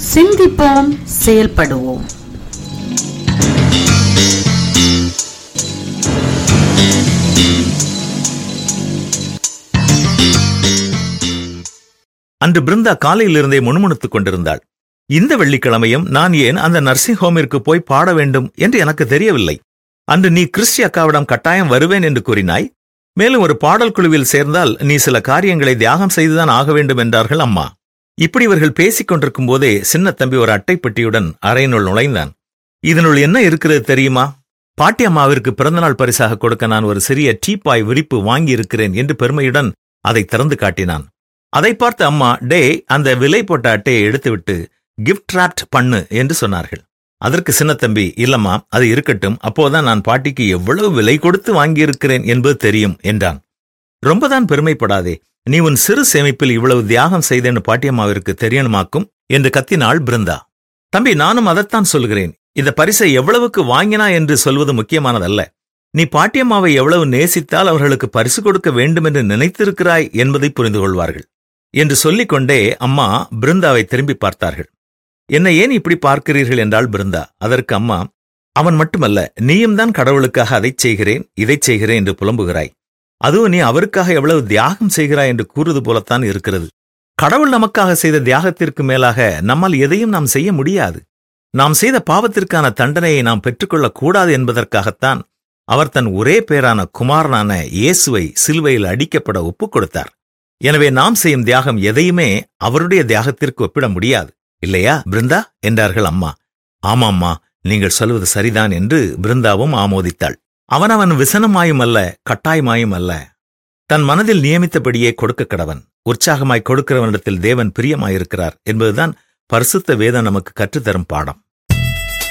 சிந்திப்போம் செயல்படுவோம் அன்று பிருந்தா காலையிலிருந்தே முணுமுணுத்துக் கொண்டிருந்தாள் இந்த வெள்ளிக்கிழமையும் நான் ஏன் அந்த நர்சிங் ஹோமிற்கு போய் பாட வேண்டும் என்று எனக்கு தெரியவில்லை அன்று நீ கிறிஸ்டி அக்காவிடம் கட்டாயம் வருவேன் என்று கூறினாய் மேலும் ஒரு பாடல் குழுவில் சேர்ந்தால் நீ சில காரியங்களை தியாகம் செய்துதான் ஆக வேண்டும் என்றார்கள் அம்மா இப்படி இவர்கள் பேசிக் கொண்டிருக்கும் போதே சின்ன தம்பி ஒரு அட்டைப்பெட்டியுடன் அறையினுள் நுழைந்தான் இதனுள் என்ன இருக்கிறது தெரியுமா பாட்டி அம்மாவிற்கு பிறந்தநாள் பரிசாக கொடுக்க நான் ஒரு சிறிய டீப்பாய் விரிப்பு வாங்கி இருக்கிறேன் என்று பெருமையுடன் அதை திறந்து காட்டினான் அதை பார்த்த அம்மா டே அந்த விலை போட்ட அட்டையை எடுத்துவிட்டு கிஃப்ட் ராப்ட் பண்ணு என்று சொன்னார்கள் அதற்கு சின்னத்தம்பி இல்லம்மா அது இருக்கட்டும் அப்போதான் நான் பாட்டிக்கு எவ்வளவு விலை கொடுத்து வாங்கியிருக்கிறேன் என்பது தெரியும் என்றான் ரொம்பதான் பெருமைப்படாதே நீ உன் சிறு சேமிப்பில் இவ்வளவு தியாகம் செய்தேன்னு பாட்டியம்மாவிற்கு தெரியணுமாக்கும் என்று கத்தினாள் பிருந்தா தம்பி நானும் அதைத்தான் சொல்கிறேன் இந்த பரிசை எவ்வளவுக்கு வாங்கினா என்று சொல்வது முக்கியமானதல்ல நீ பாட்டியம்மாவை எவ்வளவு நேசித்தால் அவர்களுக்கு பரிசு கொடுக்க வேண்டும் என்று நினைத்திருக்கிறாய் என்பதை புரிந்து கொள்வார்கள் என்று சொல்லிக்கொண்டே அம்மா பிருந்தாவை திரும்பி பார்த்தார்கள் என்னை ஏன் இப்படி பார்க்கிறீர்கள் என்றாள் பிருந்தா அதற்கு அம்மா அவன் மட்டுமல்ல நீயும் தான் கடவுளுக்காக அதைச் செய்கிறேன் இதைச் செய்கிறேன் என்று புலம்புகிறாய் அதுவும் நீ அவருக்காக எவ்வளவு தியாகம் செய்கிறாய் என்று கூறுவது போலத்தான் இருக்கிறது கடவுள் நமக்காக செய்த தியாகத்திற்கு மேலாக நம்மால் எதையும் நாம் செய்ய முடியாது நாம் செய்த பாவத்திற்கான தண்டனையை நாம் பெற்றுக்கொள்ளக் கூடாது என்பதற்காகத்தான் அவர் தன் ஒரே பேரான குமாரனான இயேசுவை சிலுவையில் அடிக்கப்பட ஒப்புக் கொடுத்தார் எனவே நாம் செய்யும் தியாகம் எதையுமே அவருடைய தியாகத்திற்கு ஒப்பிட முடியாது இல்லையா பிருந்தா என்றார்கள் அம்மா ஆமாம்மா நீங்கள் சொல்வது சரிதான் என்று பிருந்தாவும் ஆமோதித்தாள் அவனவன் விசனமாயும் அல்ல கட்டாயமாயும் அல்ல தன் மனதில் நியமித்தபடியே கொடுக்க கடவன் உற்சாகமாய் கொடுக்கிறவனிடத்தில் தேவன் பிரியமாயிருக்கிறார் என்பதுதான் பரிசுத்த வேதம் நமக்கு கற்றுத்தரும் பாடம்